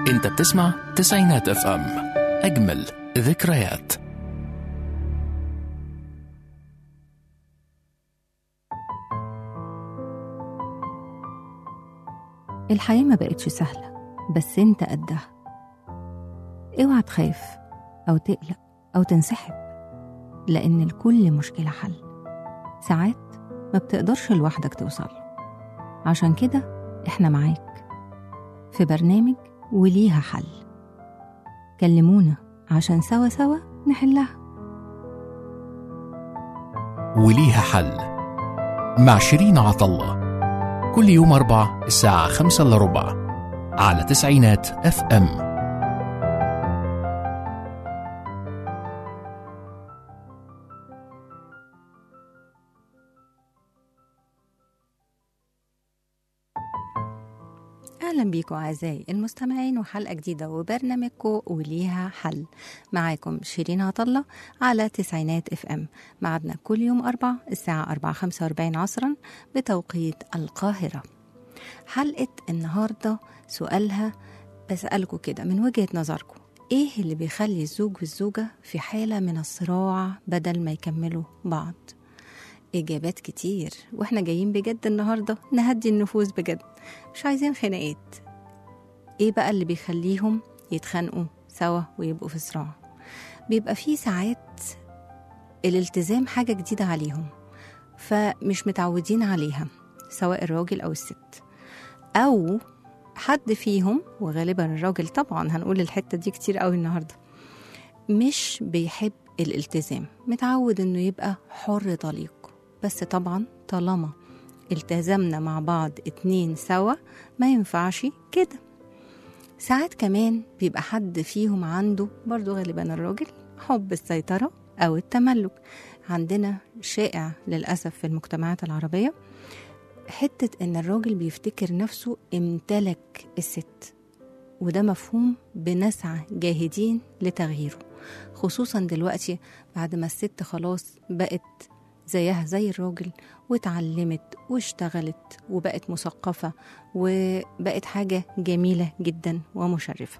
انت بتسمع تسعينات اف ام اجمل ذكريات الحياة ما بقتش سهلة بس انت قدها اوعى تخاف أو تقلق أو تنسحب لأن لكل مشكلة حل ساعات ما بتقدرش لوحدك توصل عشان كده احنا معاك في برنامج وليها حل كلمونا عشان سوا سوا نحلها وليها حل مع شيرين عطلة كل يوم أربع الساعة خمسة إلا ربع على تسعينات اف ام أهلا بيكم أعزائي المستمعين وحلقة جديدة وبرنامجكم وليها حل معاكم شيرين عطلة على تسعينات اف ام معادنا كل يوم أربع الساعة أربعة خمسة وأربعين عصرا بتوقيت القاهرة حلقة النهاردة سؤالها بسألكم كده من وجهة نظركم إيه اللي بيخلي الزوج والزوجة في حالة من الصراع بدل ما يكملوا بعض إجابات كتير وإحنا جايين بجد النهاردة نهدي النفوس بجد مش عايزين خناقات إيه بقى اللي بيخليهم يتخانقوا سوا ويبقوا في صراع بيبقى في ساعات الالتزام حاجة جديدة عليهم فمش متعودين عليها سواء الراجل أو الست أو حد فيهم وغالبا الراجل طبعا هنقول الحتة دي كتير قوي النهاردة مش بيحب الالتزام متعود انه يبقى حر طليق بس طبعا طالما التزمنا مع بعض اتنين سوا ما ينفعش كده ساعات كمان بيبقى حد فيهم عنده برضو غالبا الراجل حب السيطرة أو التملك عندنا شائع للأسف في المجتمعات العربية حتة إن الراجل بيفتكر نفسه امتلك الست وده مفهوم بنسعى جاهدين لتغييره خصوصا دلوقتي بعد ما الست خلاص بقت زيها زي الراجل واتعلمت واشتغلت وبقت مثقفة وبقت حاجة جميلة جدا ومشرفة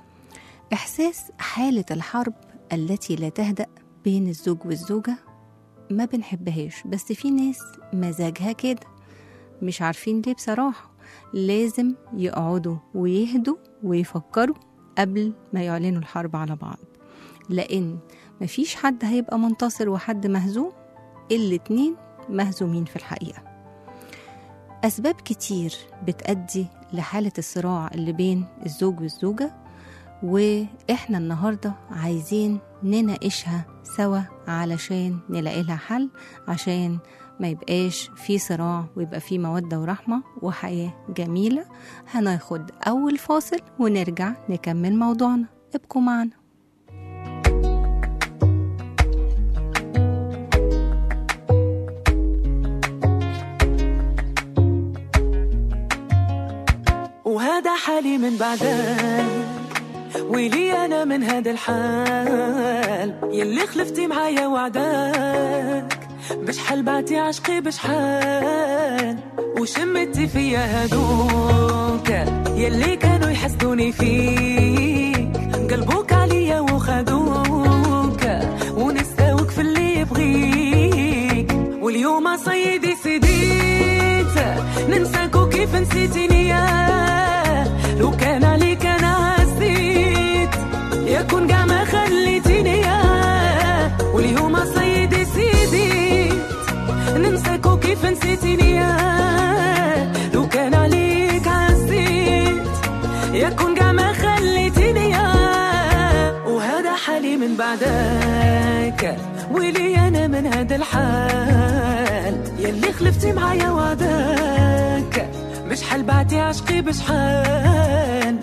إحساس حالة الحرب التي لا تهدأ بين الزوج والزوجة ما بنحبهاش بس في ناس مزاجها كده مش عارفين ليه بصراحة لازم يقعدوا ويهدوا ويفكروا قبل ما يعلنوا الحرب على بعض لأن مفيش حد هيبقى منتصر وحد مهزوم الاتنين مهزومين في الحقيقة أسباب كتير بتأدي لحالة الصراع اللي بين الزوج والزوجة وإحنا النهاردة عايزين نناقشها سوا علشان نلاقي لها حل عشان ما يبقاش في صراع ويبقى في مودة ورحمة وحياة جميلة هناخد أول فاصل ونرجع نكمل موضوعنا ابقوا معنا وهذا حالي من بعدك ولي انا من هذا الحال يلي خلفتي معايا وعدك بشحال بعتي عشقي بشحال وشمتي فيا هدوك يلي كانوا يحسدوني فيك قلبوك عليا وخدوك ونساوك في اللي يبغيك واليوم صيدي سديت ننساك وكيف نسيتيني يا لو كان عليك انا عزيت يكون قاع ما خليتيني يا واليوم صيدي سيديت ننساك وكيف نسيتيني يا لو كان عليك عزيت يكون قاع ما خليتيني يا وهذا حالي من بعدك ولي انا من هذا الحال يلي خلفتي معايا وعدك بشحال بعتي عشقي بشحال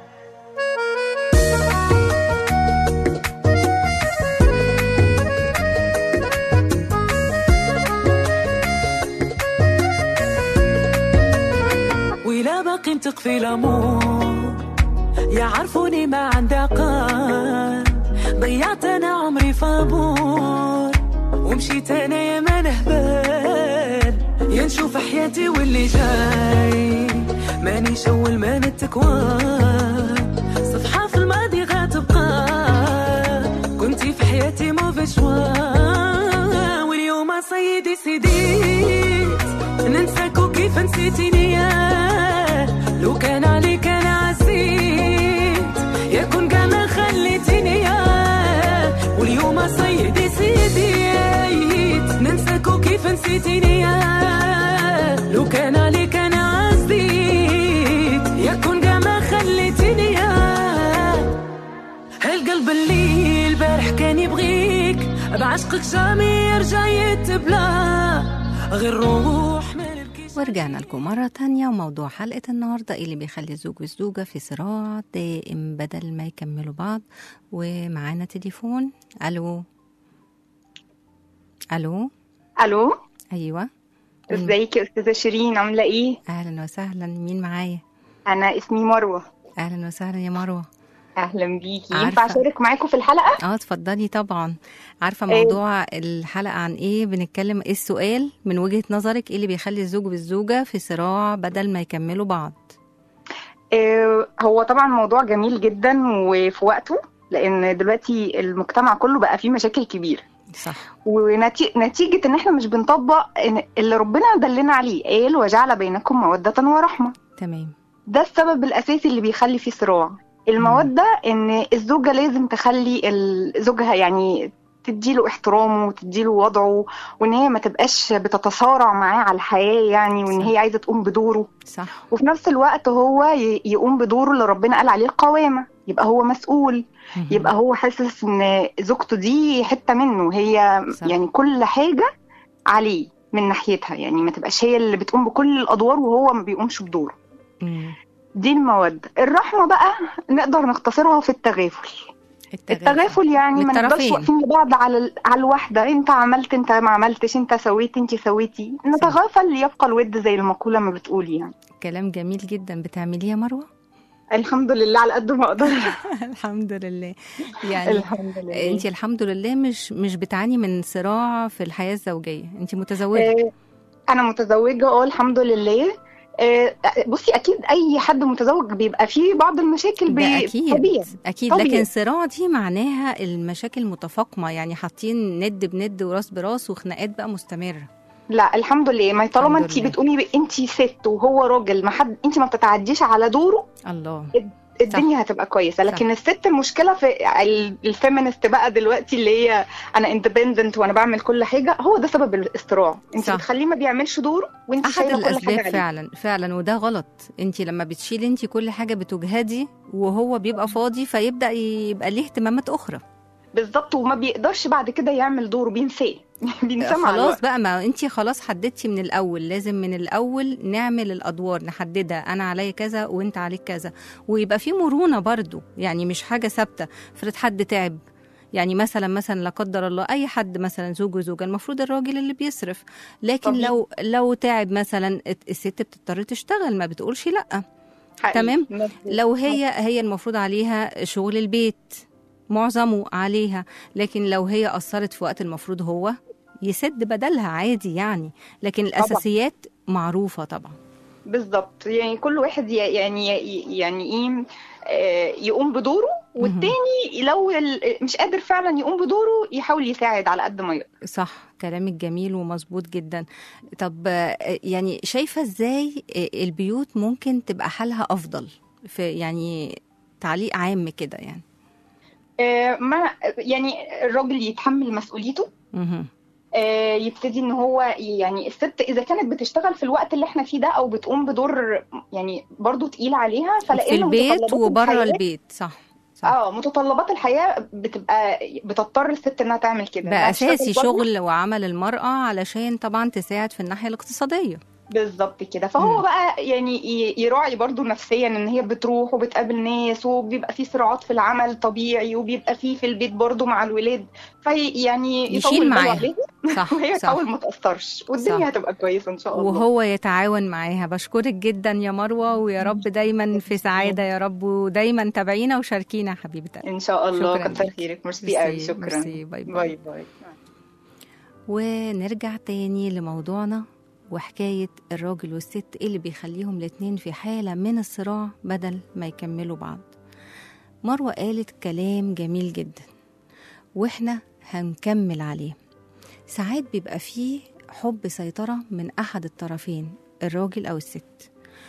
ولا باقي متقفي الامور يعرفوني ما عندي عقل ضيعت انا عمري فابور ومشيت انا يا ما نهبل يا نشوف حياتي واللي جاي ماني شول ما نتكوان كيف نسيتني يا لو كان عليك انا عزيت يا كون كما خليتني يا واليوم سيدي سيدي ننساك وكيف نسيتني يا لو كان عليك انا عزيت يا كون كما خليتني يا هالقلب اللي البارح كان يبغيك بعشقك جامي يرجع يتبلى غير روح ما نبكيش ورجعنا لكم مرة تانية وموضوع حلقة النهاردة اللي بيخلي الزوج والزوجة في صراع دائم بدل ما يكملوا بعض ومعانا تليفون ألو ألو الو أيوة ازيك يا استاذه شيرين عامله ايه أهلا وسهلا مين معايا انا اسمي مروه أهلا وسهلا يا مروة اهلا بيكي عارفة. ينفع اشارك معاكم في الحلقه اه اتفضلي طبعا عارفة إيه. موضوع الحلقة عن ايه بنتكلم ايه السؤال من وجهة نظرك ايه اللي بيخلي الزوج والزوجة في صراع بدل ما يكملوا بعض آه هو طبعا موضوع جميل جدا وفي وقته لان دلوقتي المجتمع كله بقى فيه مشاكل كبيره صح ونتيجه ان احنا مش بنطبق إن اللي ربنا دلنا عليه قال وجعل بينكم موده ورحمه تمام ده السبب الاساسي اللي بيخلي فيه صراع المودة ان الزوجة لازم تخلي ال- زوجها يعني تديله احترامه وتديله وضعه وان هي ما تبقاش بتتصارع معاه على الحياة يعني وان صح. هي عايزة تقوم بدوره صح وفي نفس الوقت هو ي- يقوم بدوره اللي ربنا قال عليه القوامة يبقى هو مسؤول مهم. يبقى هو حاسس ان زوجته دي حتة منه هي صح. يعني كل حاجة عليه من ناحيتها يعني ما تبقاش هي اللي بتقوم بكل الادوار وهو ما بيقومش بدوره مم. دي المودة الرحمة بقى نقدر نختصرها في التغافل التغافل يعني من ما نفضلش الطرفين. واقفين لبعض على ال- على الواحدة انت عملت انت ما عملتش انت سويت انت سويتي نتغافل يبقى الود زي المقولة ما بتقول يعني كلام جميل جدا بتعمليه يا مروه الحمد لله على قد ما اقدر الحمد لله يعني الحمد لله انت الحمد لله مش مش بتعاني من صراع في الحياه الزوجيه انت متزوجه آه، انا متزوجة اه الحمد لله آه، بصي اكيد اي حد متزوج بيبقى فيه بعض المشاكل ده بي- اكيد طبيعي اكيد طبيعي. لكن صراع دي معناها المشاكل متفاقمه يعني حاطين ند بند وراس براس وخناقات بقى مستمره لا الحمد لله ما طالما الحمد انت لله. بتقومي انت ست وهو راجل ما حد انت ما بتتعديش على دوره الله الدنيا هتبقى كويسه لكن الست المشكله في ال- الفيمينست بقى دلوقتي اللي هي انا اندبندنت وانا بعمل كل حاجه هو ده سبب الاصطراع انت صح. بتخليه ما بيعملش دوره وانت احد شايله كل حاجه الاسباب عليه فعلا فعلا وده غلط انت لما بتشيلي انت كل حاجه بتجهدي وهو بيبقى فاضي فيبدا يبقى ليه اهتمامات اخرى بالظبط وما بيقدرش بعد كده يعمل دوره بينساه بينساه مع خلاص الوقت. بقى ما انت خلاص حددتي من الاول لازم من الاول نعمل الادوار نحددها انا عليا كذا وانت عليك كذا ويبقى في مرونه برضو يعني مش حاجه ثابته افرض حد تعب يعني مثلا مثلا لا قدر الله اي حد مثلا زوج وزوجه المفروض الراجل اللي بيصرف لكن طبيعي. لو لو تعب مثلا الست بتضطر تشتغل ما بتقولش لا حقيقي. تمام. مظبوط. لو هي هي المفروض عليها شغل البيت معظمه عليها لكن لو هي قصرت في وقت المفروض هو يسد بدلها عادي يعني لكن الاساسيات معروفه طبعا بالظبط يعني كل واحد ي- يعني يعني ايه آه، يقوم بدوره والتاني لو ال- مش قادر فعلا يقوم بدوره يحاول يساعد على قد ما يقدر صح كلامك جميل ومظبوط جدا طب آه، يعني شايفه ازاي آه، البيوت ممكن تبقى حالها افضل في يعني تعليق عام كده يعني آه، ما يعني الراجل يتحمل مسؤوليته مهم. آه، يبتدي ان هو يعني الست اذا كانت بتشتغل في الوقت اللي احنا فيه ده او بتقوم بدور يعني برضو تقيل عليها فلان في البيت متطلبات وبره الحياة- البيت صح صح اه متطلبات الحياه بتبقى بتضطر الست انها تعمل كده بقى إنها تشتغل اساسي بره. شغل وعمل المراه علشان طبعا تساعد في الناحيه الاقتصاديه بالظبط كده فهو مم. بقى يعني ي- يراعي برضو نفسيا ان هي بتروح وبتقابل ناس وبيبقى في صراعات في العمل طبيعي وبيبقى في في البيت برضو مع الولاد في يعني يشيل يطول باله معاها. عليها صح وهي صح تحاول ما تاثرش والدنيا صح. هتبقى كويسه ان شاء الله وهو يتعاون معاها بشكرك جدا يا مروه ويا رب دايما في سعاده يا رب ودايما تابعينا وشاركينا يا حبيبه قلبي. ان شاء الله شكراً كتر ليك. خيرك ميرسي قوي ميرسي، شكرا ميرسي، باي باي. باي باي ونرجع تاني لموضوعنا وحكاية الراجل والست إيه اللي بيخليهم الاتنين في حالة من الصراع بدل ما يكملوا بعض مروة قالت كلام جميل جدا واحنا هنكمل عليه ساعات بيبقى فيه حب سيطرة من أحد الطرفين الراجل او الست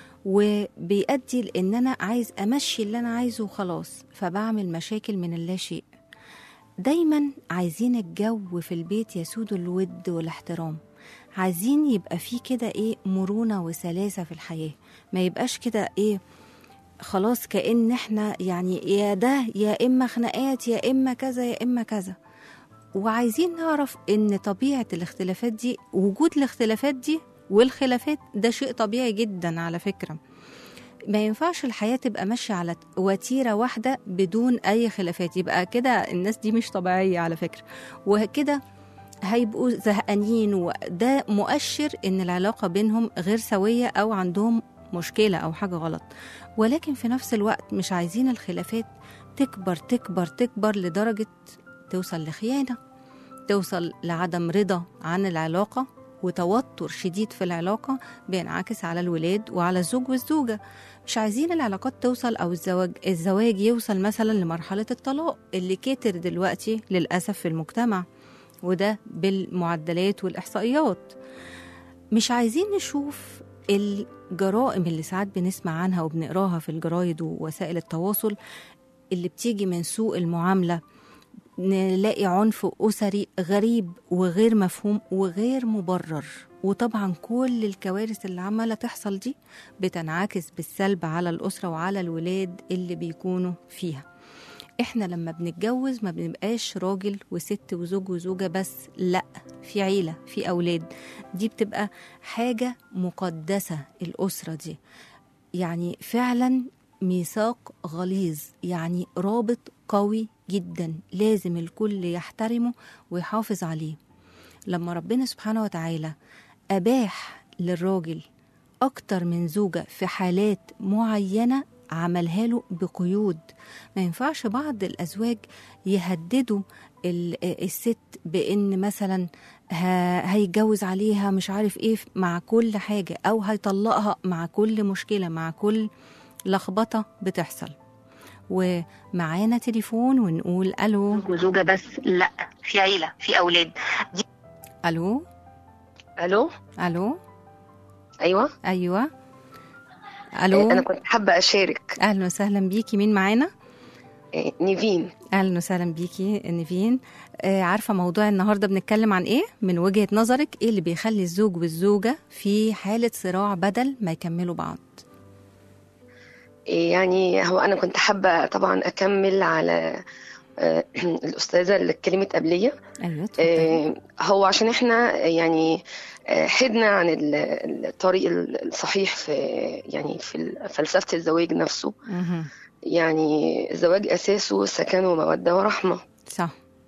وبيؤدي لان انا عايز امشي اللي انا عايزه وخلاص فبعمل مشاكل من اللا شيء دايما عايزين الجو في البيت يسود الود والاحترام عايزين يبقى فيه كده ايه مرونة وسلاسة في الحياة ما يبقاش كده ايه خلاص كأن احنا يعني يا ده يا اما خناقات يا اما كذا يا اما كذا وعايزين نعرف ان طبيعة الاختلافات دي وجود الاختلافات دي والخلافات ده شيء طبيعي جدا على فكرة ما ينفعش الحياة تبقى ماشية على وتيرة واحدة بدون أي خلافات يبقى كده الناس دي مش طبيعية على فكرة وكده هيبقوا زهقانين وده مؤشر إن العلاقة بينهم غير سوية أو عندهم مشكلة أو حاجة غلط ولكن في نفس الوقت مش عايزين الخلافات تكبر تكبر تكبر لدرجة توصل لخيانة توصل لعدم رضا عن العلاقة وتوتر شديد في العلاقة بينعكس على الولاد وعلى الزوج والزوجة مش عايزين العلاقات توصل أو الزواج, الزواج يوصل مثلا لمرحلة الطلاق اللي كتر دلوقتي للأسف في المجتمع وده بالمعدلات والإحصائيات مش عايزين نشوف الجرائم اللي ساعات بنسمع عنها وبنقراها في الجرايد ووسائل التواصل اللي بتيجي من سوء المعاملة نلاقي عنف أسري غريب وغير مفهوم وغير مبرر وطبعا كل الكوارث اللي عمالة تحصل دي بتنعكس بالسلب على الأسرة وعلى الولاد اللي بيكونوا فيها احنا لما بنتجوز ما بنبقاش راجل وست وزوج وزوجة بس لا في عيلة في أولاد دي بتبقى حاجة مقدسة الأسرة دي يعني فعلا ميثاق غليظ يعني رابط قوي جدا لازم الكل يحترمه ويحافظ عليه لما ربنا سبحانه وتعالى أباح للراجل أكتر من زوجة في حالات معينة عملها له بقيود ما ينفعش بعض الأزواج يهددوا ال- الست بإن مثلا ه- هيتجوز عليها مش عارف إيه مع كل حاجة أو هيطلقها مع كل مشكلة مع كل لخبطة بتحصل ومعانا تليفون ونقول ألو وزوجة بس لا في عيلة في أولاد ألو ألو ألو أيوة أيوة أنا ألو كنت حابة أشارك أهلا وسهلا بيكي مين معانا آه، نيفين اهلا وسهلا بيكي نيفين آه عارفه موضوع النهارده بنتكلم عن ايه من وجهه نظرك ايه اللي بيخلي الزوج والزوجه في حاله صراع بدل ما يكملوا بعض يعني هو أنا كنت حابة طبعا أكمل على آه، الأستاذة اللي اتكلمت قبلية ايوه اتفضلي آه، هو عشان احنا يعني آه، حدنا عن ال- الطريق الصحيح في يعني في فلسفة الزواج نفسه مهم. يعني الزواج أساسه سكن ومودة ورحمة صح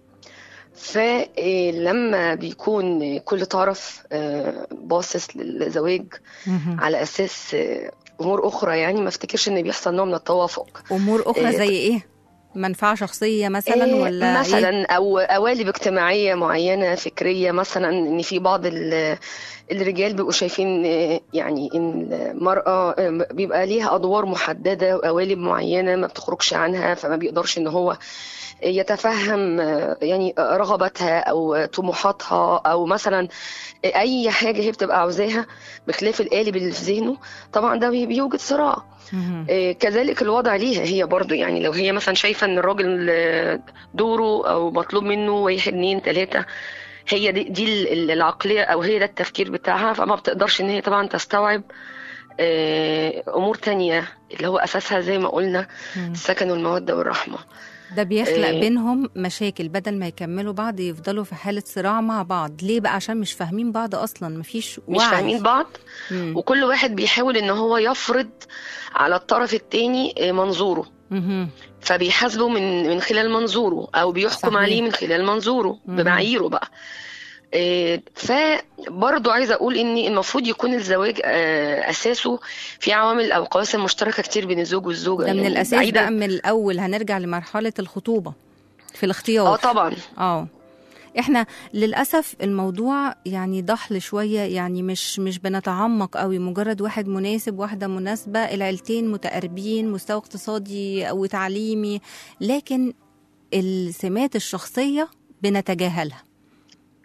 فلما بيكون كل طرف آه، باصص للزواج مهم. على اساس آه، امور اخرى يعني ما افتكرش ان بيحصل نوع من التوافق امور اخرى إيه، زي ايه منفعه شخصيه مثلا إيه، ولا إيه؟ مثلا او قوالب اجتماعيه معينه فكريه مثلا ان في بعض ال- الرجال بيبقوا شايفين آه، يعني ان المراه آه، بيبقى ليها ادوار محدده وقوالب معينه ما بتخرجش عنها فما بيقدرش ان هو يتفهم آه، يعني رغباتها او طموحاتها او مثلا اي حاجه هي بتبقى عاوزاها بخلاف القالب اللي في ذهنه طبعا ده بي- بيوجد صراع مهم. آه، كذلك الوضع ليها هي برضو يعني لو هي مثلا شايفة ان الراجل آه، دوره او مطلوب منه واحد اتنين تلاتة هي دي, دي ال- ال- العقلية او هي ده التفكير بتاعها فما بتقدرش ان هي طبعا تستوعب آه، امور تانية اللي هو اساسها زي ما قلنا مم. السكن والمودة والرحمة ده بيخلق إيه. بينهم مشاكل بدل ما يكملوا بعض يفضلوا في حاله صراع مع بعض ليه بقى عشان مش فاهمين بعض اصلا مفيش مش وعي فاهمين بعض مم. وكل واحد بيحاول ان هو يفرض على الطرف التاني آه، منظوره مهم. فبيحاسبه من من خلال منظوره او بيحكم صحيح. عليه من خلال منظوره مهم. بمعاييره بقى إيه، فبرضه عايزه اقول ان المفروض يكون الزواج آه، اساسه في عوامل او قواسم مشتركه كتير بين الزوج والزوجه ده من يعني الاساس بعيداً- بقى من الاول هنرجع لمرحله الخطوبه في الاختيار اه طبعا اه احنا للاسف الموضوع يعني ضحل شويه يعني مش مش بنتعمق قوي مجرد واحد مناسب واحده مناسبه العيلتين متقاربين مستوى اقتصادي او تعليمي لكن السمات الشخصيه بنتجاهلها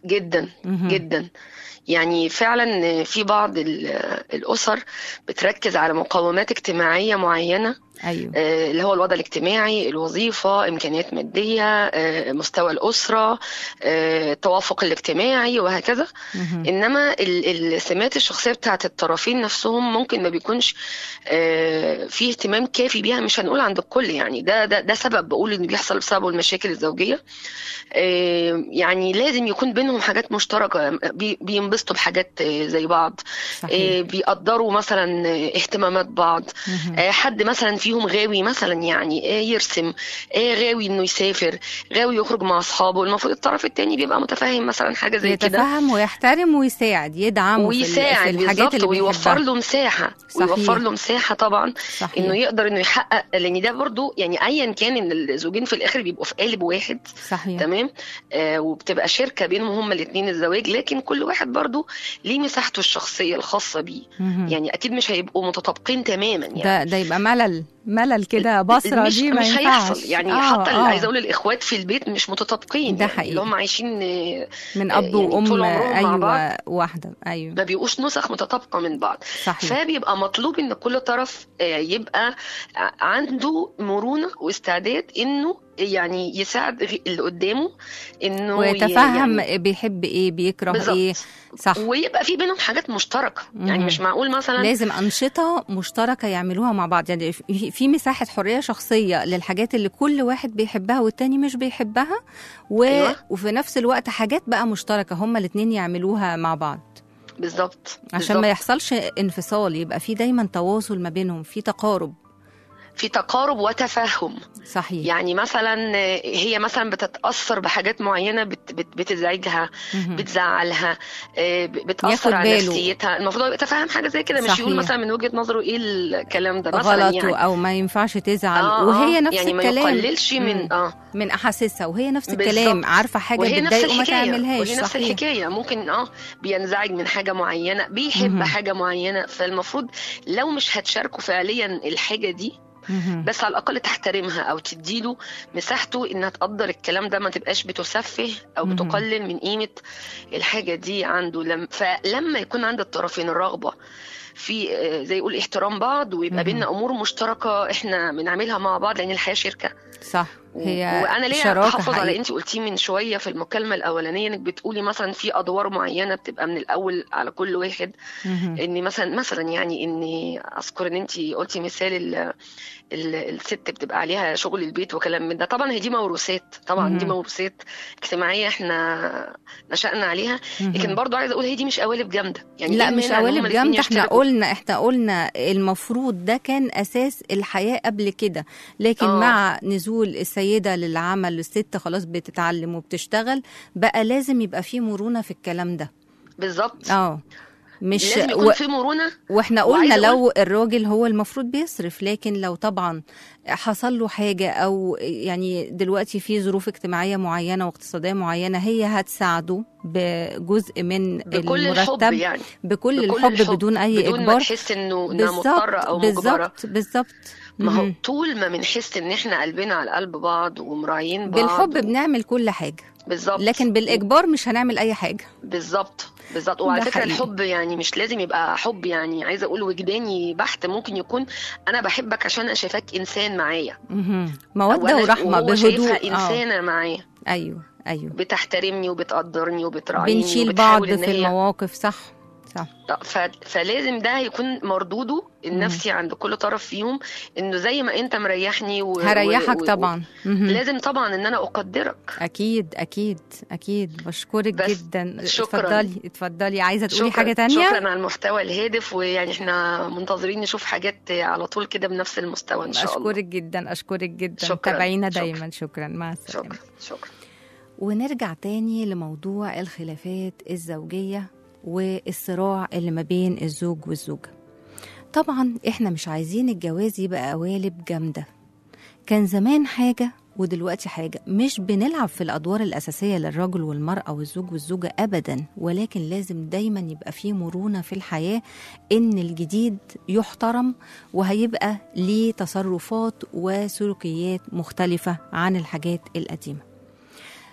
جدا مهم. جدا يعني فعلا في بعض ال- الأسر بتركز على مقومات اجتماعية معينة ايوه آه، اللي هو الوضع الاجتماعي الوظيفة إمكانيات مادية آه، مستوى الأسرة آه، التوافق الاجتماعي وهكذا مهم. إنما ال- السمات الشخصية بتاعت الطرفين نفسهم ممكن ما بيكونش آه، فيه اهتمام كافي بيها مش هنقول عند الكل يعني ده ده ده سبب بقول إن بيحصل بسببه المشاكل الزوجية آه، يعني لازم يكون بينهم حاجات مشتركة بي- بينبسطوا بحاجات آه، زي بعض صحيح آه، بيقدروا مثلا آه، اهتمامات بعض مهم. آه، حد مثلا فيهم غاوي مثلا يعني آه، يرسم آه، غاوي انه يسافر غاوي يخرج مع اصحابه المفروض الطرف التاني بيبقى متفاهم مثلا حاجه زي كده يتفهم ويحترم ويساعد يدعمه في ال- في ويساعد الحاجات بالظبط اللي ويوفر بيحبها له مساحه صحيح. ويوفر له مساحه طبعا صحيح انه يقدر انه يحقق لان ده برضو يعني ايا كان ان الزوجين في الاخر بيبقوا في قالب واحد صحيح تمام آه وبتبقى شركه بينهم هما الاثنين الزواج لكن كل واحد برضو ليه مساحته الشخصيه الخاصه بيه مهم. يعني اكيد مش هيبقوا متطابقين تماما يعني ده ده يبقى ملل ملل كده بصرة مش دي ما مش ينفعش هيحصل يعني آه، حتى آه. عايزه اقول الاخوات في البيت مش متطابقين ده يعني حقيقي. اللي هم عايشين آه، من آه، اب يعني وام طول عمرهم مع بعض. ايوه واحده ايوه ما بيبقوش نسخ متطابقه من بعض صحيح فبيبقى مطلوب ان كل طرف آه، يبقى ع- عنده مرونه واستعداد انه يعني يساعد غ- اللي قدامه انه ي- ويتفهم يعني بيحب ايه بيكره بالظبط. ايه صح ويبقى في بينهم حاجات مشتركه يعني مهم. مش معقول مثلا لازم أنشطة مشتركة يعملوها مع بعض يعني في في مساحة حرية شخصية للحاجات اللي كل واحد بيحبها والتاني مش بيحبها و... أيوة. وفي نفس الوقت حاجات بقى مشتركة هما الاتنين يعملوها مع بعض بالظبط عشان بالظبط. ما يحصلش انفصال يبقى في دايما تواصل ما بينهم في تقارب في تقارب وتفاهم صحيح يعني مثلا آه، هي مثلا بتتاثر بحاجات معينه بت بت بتزعجها مهم. بتزعلها آه، ب- ياخد بتاثر على باله. نفسيتها المفروض يبقى تفهم حاجه زي كده مش صحيح. يقول مثلا من وجهه نظره ايه الكلام ده مثلا غلط يعني او ما ينفعش تزعل آه، وهي آه، نفس يعني ما الكلام يقللش مم. من اه من احاسيسها وهي نفس بالظبط. الكلام عارفه حاجه وهي نفس بتضايقه ما الحكايه تعملهاش وهي نفس صحيح الحكايه ممكن اه بينزعج من حاجه معينه بيحب مهم. حاجه معينه فالمفروض لو مش هتشاركوا فعليا الحاجه دي مهم. بس على الاقل تحترمها او تديله مساحته انها تقدر الكلام ده ما تبقاش بتسفه او مهم. بتقلل من قيمه الحاجه دي عنده لم فلما يكون عند الطرفين الرغبه في آه، زي يقول احترام بعض ويبقى مهم. بينا امور مشتركه احنا بنعملها مع بعض لان الحياه شركه صح هي وانا ليه شراكة احافظ على حقيقي. انت قلتيه من شويه في المكالمه الاولانيه انك بتقولي مثلا في ادوار معينه بتبقى من الاول على كل واحد مهم. ان مثلا مثلا يعني اني اذكر ان انت قلتي مثال ال ال الست بتبقى عليها شغل البيت وكلام من ده طبعا هي دي موروثات طبعا دي مهم. موروثات اجتماعيه احنا نشأنا عليها مهم. لكن برضو عايزه اقول هي دي مش قوالب جامده يعني لا إيه مش المانع إن هما قوالب الاتنين جامدة احنا يشتركوا؟ قلنا احنا قلنا المفروض ده كان اساس الحياة قبل كده لكن آه. مع نزول السيدة للعمل الست خلاص بتتعلم وبتشتغل بقى لازم يبقى في مرونة في الكلام ده بالظبط اه مش لازم يكون و... في مرونه واحنا وعايزة قلنا أقول- لو الراجل هو المفروض بيصرف لكن لو طبعا حصل له حاجة او يعني دلوقتي في ظروف اجتماعية معينة واقتصادية معينة هي هتساعده بجزء من بكل المرتب الحب يعني بكل, بكل الحب, بدون اي بدون ما اجبار تحس انه انها مضطره او مجبره بالظبط بالظبط ما هو مهم. طول ما بنحس ان احنا قلبنا على قلب بعض ومراعيين بعض بالحب و- بنعمل كل حاجة بالظبط لكن بالإجبار مش هنعمل أي حاجة بالظبط بالظبط وعلى ده فكره حقيقي. الحب يعني مش لازم يبقى حب يعني عايزه اقول وجداني بحت ممكن يكون انا بحبك عشان انا شايفاك انسان معايا مهم. مودة وأنا- ورحمة وهو شايفها بهدوء آه. انسانه معايا أيوه أيوه بتحترمني وبتقدرني وبتراعيني بنشيل بعض وبتحاول إن في هي- المواقف صح صح ف... فلازم ده يكون مردوده النفسي عند كل طرف فيهم انه زي ما انت مريحني و... هريحك و... طبعا و... مهم. لازم طبعا ان انا اقدرك أكيد أكيد أكيد بشكرك بس جدا شكراً. اتفضلي اتفضلي عايزة تقولي شكراً- حاجة تانية شكرا على المحتوى الهادف ويعني احنا منتظرين نشوف حاجات على طول كده بنفس المستوى ان شاء الله أشكرك جدا أشكرك جدا شكراً. تابعينا شكراً. دايما شكرا مع السلامة شكرا شكرا ونرجع تاني لموضوع الخلافات الزوجية والصراع اللي ما بين الزوج والزوجة طبعا احنا مش عايزين الجواز يبقى قوالب جامدة كان زمان حاجة ودلوقتي حاجة مش بنلعب في الأدوار الأساسية للرجل والمرأة والزوج والزوجة أبدا ولكن لازم دايما يبقى فيه مرونة في الحياة إن الجديد يحترم وهيبقى ليه تصرفات وسلوكيات مختلفة عن الحاجات القديمة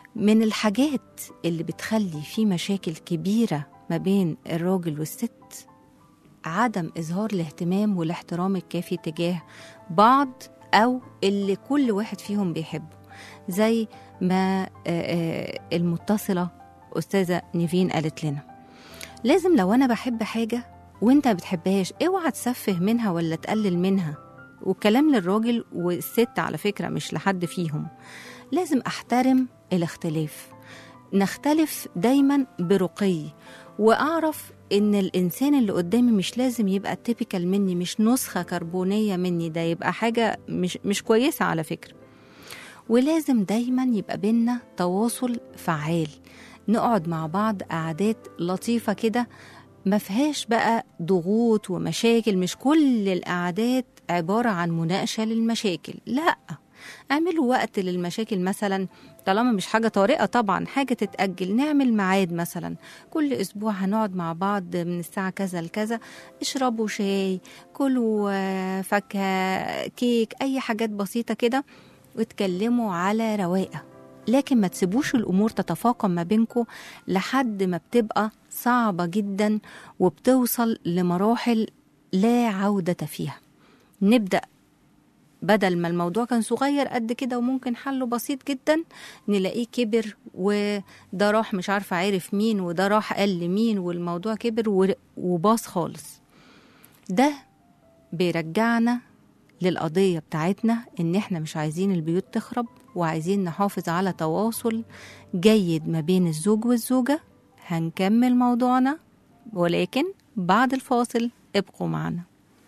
من الحاجات اللي بتخلي في مشاكل كبيرة ما بين الراجل والست عدم إظهار الاهتمام والاحترام الكافي تجاه بعض أو اللي كل واحد فيهم بيحبه زي ما آه، آه، المتصلة أستاذة نيفين قالت لنا لازم لو أنا بحب حاجة وانت ما بتحبهاش اوعى تسفه منها ولا تقلل منها والكلام للراجل والست على فكرة مش لحد فيهم لازم أحترم الاختلاف نختلف دايما برقي وأعرف إن الإنسان اللي قدامي مش لازم يبقى تيبيكال مني مش نسخة كربونية مني ده يبقى حاجة مش, مش كويسة على فكرة ولازم دايما يبقى بينا تواصل فعال نقعد مع بعض قعدات لطيفة كده ما فيهاش بقى ضغوط ومشاكل مش كل القعدات عبارة عن مناقشة للمشاكل لا اعملوا وقت للمشاكل مثلا طالما مش حاجة طارئة طبعا حاجة تتأجل نعمل ميعاد مثلا كل أسبوع هنقعد مع بعض من الساعة كذا لكذا اشربوا شاي كلوا آه، فاكهة كيك أي حاجات بسيطة كده واتكلموا على رواقة لكن ما تسيبوش الأمور تتفاقم ما بينكم لحد ما بتبقى صعبة جدا وبتوصل لمراحل لا عودة فيها نبدأ بدل ما الموضوع كان صغير قد كده وممكن حله بسيط جدا نلاقيه كبر وده راح مش عارفة عارف مين وده راح قال لمين والموضوع كبر و- وباص خالص ده بيرجعنا للقضية بتاعتنا إن إحنا مش عايزين البيوت تخرب وعايزين نحافظ على تواصل جيد ما بين الزوج والزوجة هنكمل موضوعنا ولكن بعد الفاصل ابقوا معنا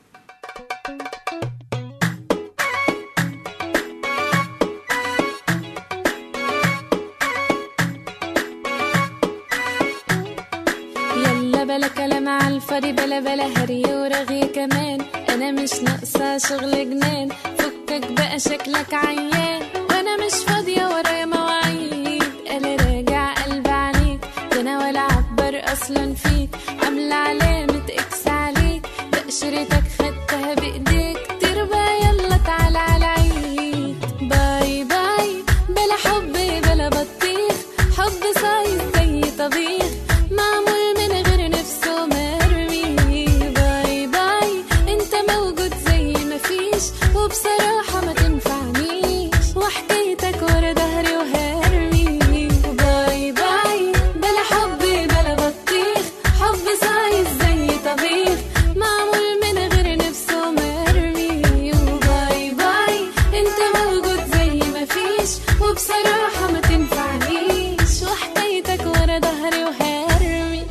يلا بلا كلام على الفاضي بلا بلا هري ورغي كمان انا مش ناقصه شغل جنان فكك بقى شكلك عيان وانا مش فاضيه ورايا مواعيد انا راجع قلب عليك ده انا ولا اعبر اصلا فيك عامله علامه اكس عليك تاشيرتك خدتها بايديك تربى يلا تعالى على عيد باي باي بلا حب بلا بطيخ حب صايد زي طبيخ معمول من غير نفسه مرمي باي باي انت موجود زي ما فيش وبصراحة ما تنفعنيش وحكايتك ورا ظهري وهرمي باي باي بلا حب بلا بطيخ حب صايد زي طبيخ معمول من غير نفسه مرمي وباي باي انت موجود زي ما فيش وبصراحة ما تنفعنيش وحكايتك ورا ظهري وهرمي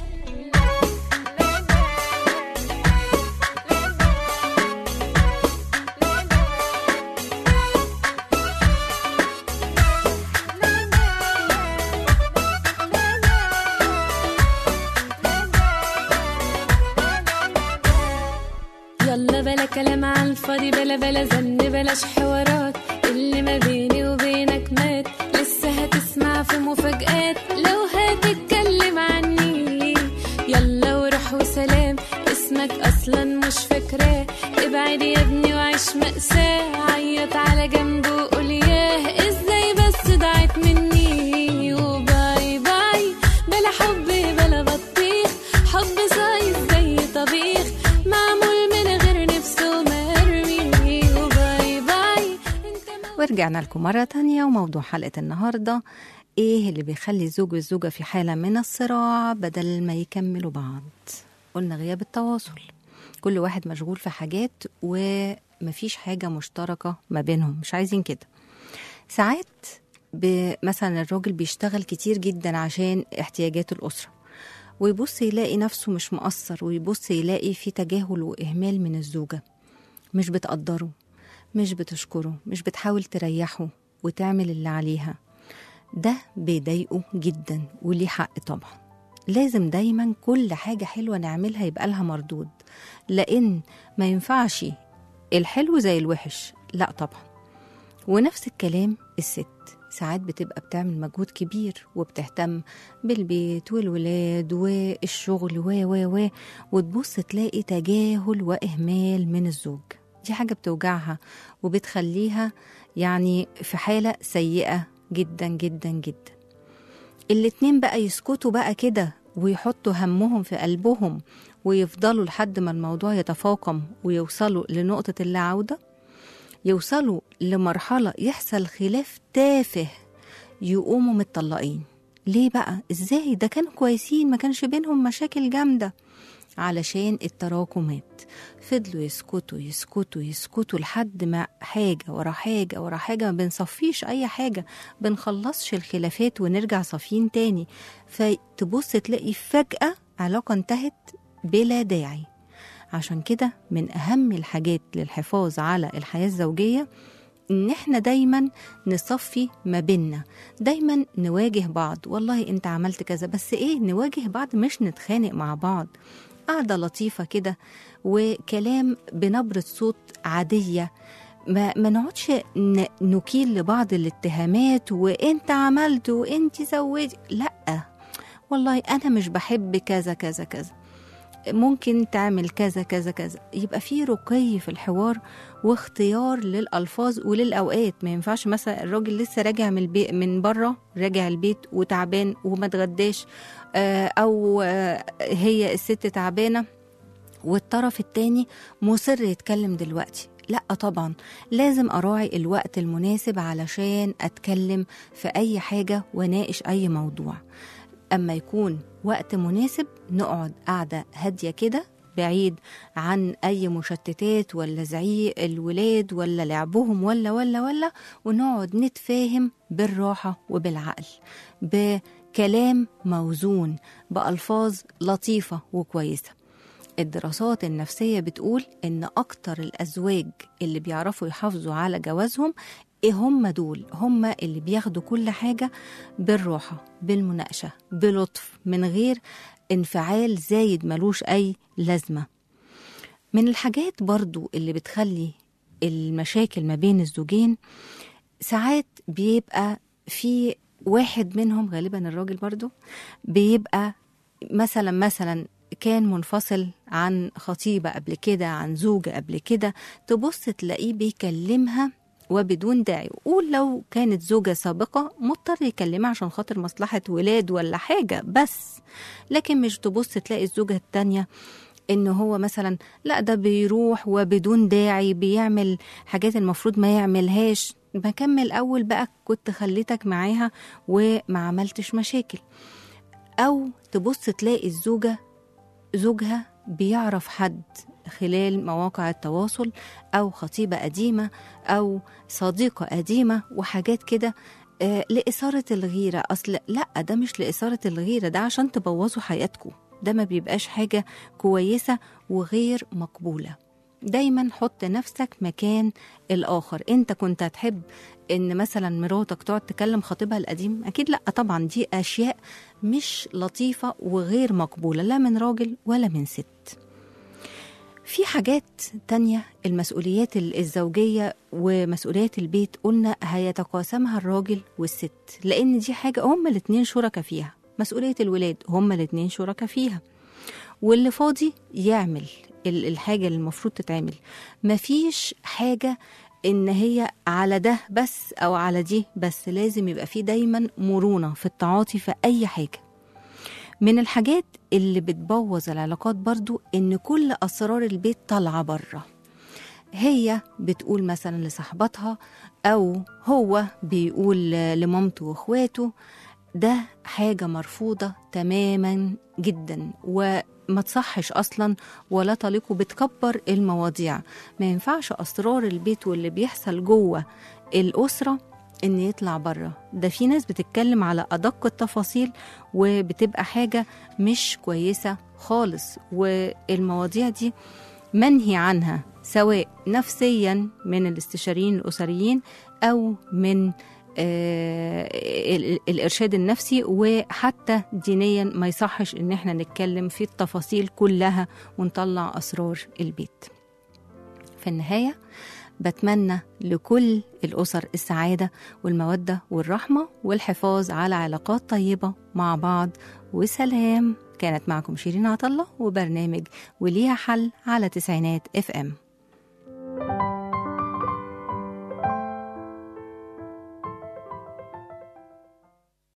يلا بلا كلام على الفاضي بلا بلا زن بلاش حوارات اللي ما بيني وبينك مات لسه هتسمع في مفاجآت لو هتتكلم عني يلا وروح وسلام اسمك اصلا مش فاكراه ابعد يا ابني وعيش مأساة عيط على جنب وقول ياه ازاي بس ضاعت مني وباي باي بلا حب بلا بطيخ حب صايد زي طبيخ معمول من غير نفسه مرمي وباي باي انت ورجعنا لكم مرة تانية وموضوع حلقة النهاردة ايه اللي بيخلي الزوج والزوجة في حالة من الصراع بدل ما يكملوا بعض قلنا غياب التواصل كل واحد مشغول في حاجات ومفيش حاجة مشتركة ما بينهم مش عايزين كده ساعات ب- مثلا الراجل بيشتغل كتير جدا عشان احتياجات الأسرة ويبص يلاقي نفسه مش مقصر ويبص يلاقي في تجاهل وإهمال من الزوجة مش بتقدره مش بتشكره مش بتحاول تريحه وتعمل اللي عليها ده بيضايقه جدا وليه حق طبعا لازم دايما كل حاجة حلوة نعملها يبقى لها مردود لأن ما ينفعش الحلو زي الوحش لا طبعا ونفس الكلام الست ساعات بتبقى بتعمل مجهود كبير وبتهتم بالبيت والولاد والشغل و و و وتبص تلاقي تجاهل وإهمال من الزوج دي حاجة بتوجعها وبتخليها يعني في حالة سيئة جدا جدا جدا الاتنين بقى يسكتوا بقى كده ويحطوا همهم في قلبهم ويفضلوا لحد ما الموضوع يتفاقم ويوصلوا لنقطة اللا عودة يوصلوا لمرحلة يحصل خلاف تافه يقوموا متطلقين ليه بقى ازاي ده كانوا كويسين ما كانش بينهم مشاكل جامدة علشان التراكمات فضلوا يسكتوا يسكتوا يسكتوا لحد ما حاجة ورا حاجة ورا حاجة ما بنصفيش أي حاجة بنخلصش الخلافات ونرجع صافيين تاني فتبص تلاقي فجأة علاقة انتهت بلا داعي عشان كده من أهم الحاجات للحفاظ على الحياة الزوجية ان احنا دايما نصفي ما بينا دايما نواجه بعض والله انت عملت كذا بس ايه نواجه بعض مش نتخانق مع بعض قعدة لطيفة كده وكلام بنبرة صوت عادية ما, ما نقعدش ن- نكيل لبعض الاتهامات وانت عملت وانت سويت لا والله انا مش بحب كذا كذا كذا ممكن تعمل كذا كذا كذا يبقى في رقي في الحوار واختيار للالفاظ وللاوقات ما ينفعش مثلا الراجل لسه راجع من البيت من بره راجع البيت وتعبان وما اتغداش آه، او آه، هي الست تعبانه والطرف التاني مصر يتكلم دلوقتي لا طبعا لازم اراعي الوقت المناسب علشان اتكلم في اي حاجه واناقش اي موضوع اما يكون وقت مناسب نقعد قعده هاديه كده بعيد عن اي مشتتات ولا زعيق الولاد ولا لعبهم ولا ولا ولا ونقعد نتفاهم بالراحه وبالعقل بكلام موزون بالفاظ لطيفه وكويسه الدراسات النفسية بتقول إن أكتر الأزواج اللي بيعرفوا يحافظوا على جوازهم إيه هم دول هم اللي بياخدوا كل حاجة بالراحة بالمناقشة بلطف من غير انفعال زايد ملوش أي لازمة من الحاجات برضو اللي بتخلي المشاكل ما بين الزوجين ساعات بيبقى في واحد منهم غالبا الراجل برضو بيبقى مثلا مثلا كان منفصل عن خطيبة قبل كده عن زوجة قبل كده تبص تلاقيه بيكلمها وبدون داعي قول لو كانت زوجة سابقة مضطر يكلمها عشان خاطر مصلحة ولاد ولا حاجة بس لكن مش تبص تلاقي الزوجة التانية ان هو مثلا لا ده بيروح وبدون داعي بيعمل حاجات المفروض ما يعملهاش بكمل اول بقى كنت خليتك معاها وما عملتش مشاكل او تبص تلاقي الزوجة زوجها بيعرف حد خلال مواقع التواصل او خطيبه قديمه او صديقه قديمه وحاجات كده آه، لإثارة الغيرة أصل لا ده مش لإثارة الغيرة ده عشان تبوظوا حياتكم ده ما بيبقاش حاجة كويسة وغير مقبولة دايما حط نفسك مكان الآخر انت كنت هتحب ان مثلا مراتك تقعد تكلم خطيبها القديم اكيد لا طبعا دي اشياء مش لطيفة وغير مقبولة لا من راجل ولا من ست في حاجات تانية المسؤوليات ال- الزوجية ومسؤوليات البيت قلنا هيتقاسمها الراجل والست لأن دي حاجة هما الاتنين شركة فيها مسؤولية الولاد هما الاتنين شركة فيها واللي فاضي يعمل ال- الحاجة اللي المفروض تتعمل مفيش حاجة ان هي على ده بس او على دي بس لازم يبقى في دايما مرونة في التعاطي في اي حاجة من الحاجات اللي بتبوظ العلاقات برضو ان كل اسرار البيت طالعه بره هي بتقول مثلا لصاحبتها او هو بيقول لمامته واخواته ده حاجه مرفوضه تماما جدا وما تصحش اصلا ولا تليق بتكبر المواضيع ما ينفعش اسرار البيت واللي بيحصل جوه الاسره ان يطلع بره ده في ناس بتتكلم على ادق التفاصيل وبتبقى حاجه مش كويسه خالص والمواضيع دي منهي عنها سواء نفسيا من الاستشاريين الاسريين او من آه، ال- الارشاد النفسي وحتى دينيا ما يصحش ان احنا نتكلم في التفاصيل كلها ونطلع اسرار البيت في النهايه بتمنى لكل الأسر السعادة والمودة والرحمة والحفاظ على علاقات طيبة مع بعض وسلام كانت معكم شيرين عطلة وبرنامج وليها حل على تسعينات اف ام